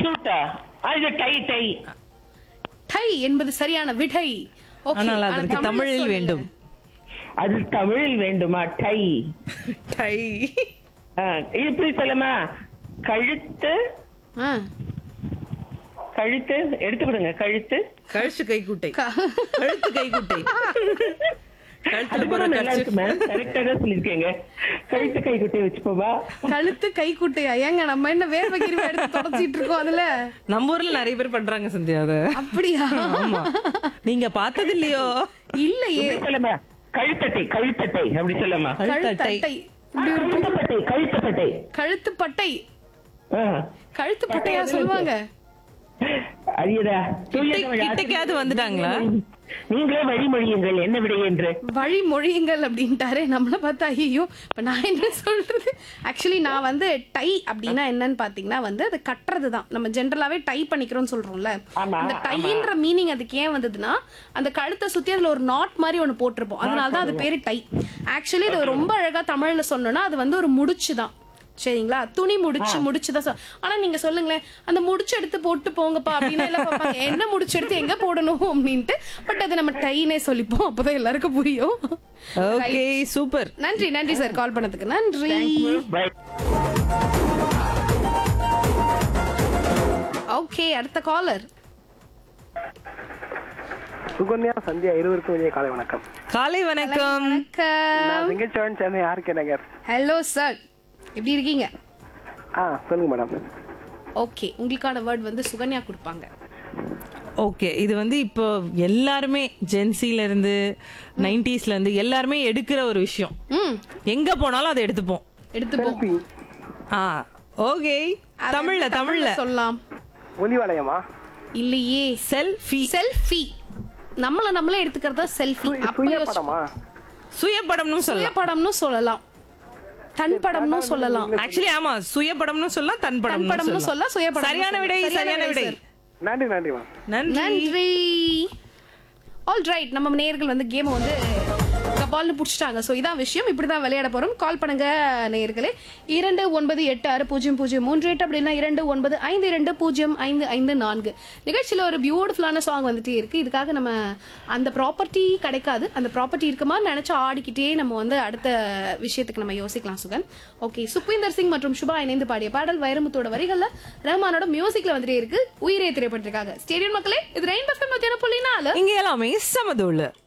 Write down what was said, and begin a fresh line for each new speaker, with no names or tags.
ஷூட்டா அது tie tie
tie என்பது சரியான விடை Okay,
ஆனால்
ஆனா
அதற்கு
தமிழ்ல
தமிழில்
சொல்லுங்க.
வேண்டும்
அது தமிழில் வேண்டுமா டை
டை
ஆ, இப்படி சொல்லுமா கழுத்து
ஆ.
கழுத்து எடுத்து விடுங்க கழுத்து
கழுத்து கைக்குட்டை
க-
கழுத்து கைக்குட்டை கழுத்துல
அது கூட
போற
நல்லா இருக்கு மேம் கரெக்டா தான் சொல்லிருக்கீங்க கழுத்து கை குட்டி வச்சுப்போவா
கழுத்து கை குட்டையா ஏங்க நம்ம என்ன வேர்வை கிருவை எடுத்து தொடச்சிட்டு இருக்கோம் அதுல
நம்ம ஊர்ல நிறைய பேர் பண்றாங்க சந்தியா அத
அப்படியா
ஆமா நீங்க பார்த்தது இல்லையோ
இல்லையே
இப்படி சொல்லுமா கழுத்தட்டை கழுத்தட்டை அப்படி சொல்லுமா
கழுத்தட்டை
கழுத்தட்டை இப்படி ஒரு
கழுத்தப்பட்டை கழுத்தப்பட்டை
கழுத்து பட்டை
ஆ.
கழுத்து பட்டையா சொல்லுவாங்க
அரியதா
கிட்ட- கிட்டக்கையாவது வந்துட்டாங்களா
நீங்களே வழிமொழியுங்கள் என்ன விடை என்று
வழி மொழியுங்கள் அப்படின்ட்டாரே நம்மள பார்த்தா ஐயோ இப்ப நான் என்ன சொல்றது ஆக்சுவலி நான் வந்து டை அப்படின்னா என்னன்னு பாத்தீங்கன்னா வந்து அது கட்டுறது தான் நம்ம ஜென்ரலாவே டை பண்ணிக்கிறோம்னு சொல்றோம்ல
ஆமா,
அந்த டைன்ற மீனிங் அதுக்கு ஏன் வந்ததுன்னா அந்த கழுத்தை சுத்தி அதுல ஒரு நாட் மாதிரி ஒண்ணு போட்டிருப்போம் அதனால தான் அது பேரு டை ஆக்சுவலி இது ரொம்ப அழகா தமிழ்ல சொன்னோம்னா அது வந்து ஒரு முடிச்சு தான் சரிங்களா துணி முடிச்சு முடிச்சுதான் சொல் ஆனா நீங்க சொல்லுங்களேன் அந்த முடிச்சு எடுத்து போட்டு போங்கப்பா அப்படின்னு எல்லாம் பார்ப்பாங்க என்ன முடிச்சு எடுத்து எங்க போடணும் அப்படின்ட்டு பட் அதை நம்ம டைனே சொல்லிப்போம் அப்பதான் எல்லாருக்கும் புரியும்
ஓகே சூப்பர்
நன்றி நன்றி சார் கால் பண்ணதுக்கு நன்றி
பை
ஓகே அடுத்த காலர்
சுகன்யா சந்தியா இருவருக்கும் இனிய காலை வணக்கம்
காலை வணக்கம்
வணக்கம்
நான் சிங்கச்சோழன் சேர்ந்த யாருக்கு நகர்
ஹலோ சார் எப்படி இருக்கீங்க
ஆ சொல்லுங்க மேடம்
ஓகே உங்களுக்கான வேர்ட் வந்து சுகன்யா கொடுப்பாங்க
ஓகே இது வந்து இப்போ எல்லாருமே ஜென்சில இருந்து நைன்டிஸ்ல இருந்து எல்லாருமே எடுக்கிற ஒரு விஷயம்
ம்
எங்க போனாலும் அதை எடுத்துப்போம்
எடுத்துப்போம்
ஆ ஓகே
அதை
தமிழ்ல தமிழ்ல
சொல்லலாம்
ஒலி வளையமா
இல்லையே
செல்ஃபி
செல்ஃபி நம்மள நம்மளே எடுத்துக்கிறதா செல்ஃபி அப்ப யோசிச்சு-
படமா
சுயப்படம்னு சொல்லலாம்
சுயப்படம்னு சொல்லலாம் தன் படம்னு சொல்லலாம்
ஆக்சுவலி ஆமா சுயப்படம்னு சொல்லலாம் தன்
தன்
படம்னு
படம்னு சொல்ல
சொல்லலாம்
சுயப்படம்
சரியான விடை சரியான விடை
சார்.
நன்றி நன்றி மேம்
நன்றி
நன்றி ஆல் ரைட் நம்ம நேயர்கள் வந்து கேம் வந்து கபால்னு புடிச்சிட்டாங்க ஸோ இதான் விஷயம் இப்படி தான் விளையாட போறோம் கால் பண்ணுங்க நேயர்களே இரண்டு ஒன்பது எட்டு ஆறு பூஜ்ஜியம் பூஜ்ஜியம் மூன்று எட்டு அப்படின்னா இரண்டு ஒன்பது ஐந்து இரண்டு பூஜ்ஜியம் ஐந்து ஐந்து நான்கு நிகழ்ச்சியில் ஒரு பியூட்டிஃபுல்லான சாங் வந்துட்டே இருக்கு இதுக்காக நம்ம அந்த ப்ராப்பர்ட்டி கிடைக்காது அந்த ப்ராப்பர்ட்டி இருக்குமா நினைச்சு ஆடிக்கிட்டே நம்ம வந்து அடுத்த விஷயத்துக்கு நம்ம யோசிக்கலாம் சுகன் ஓகே சுக்விந்தர் சிங் மற்றும் சுபா இணைந்து பாடிய பாடல் வைரமுத்தோட வரிகள்ல ரஹ்மானோட மியூசிக்ல வந்துட்டே இருக்கு உயிரே திரைப்பட்டிருக்காங்க ஸ்டேடியம் மக்களே இது ரெயின் பஃபே மத்தியான புள்ளி நாலு
இங்க எல்லாமே சமதோள்ள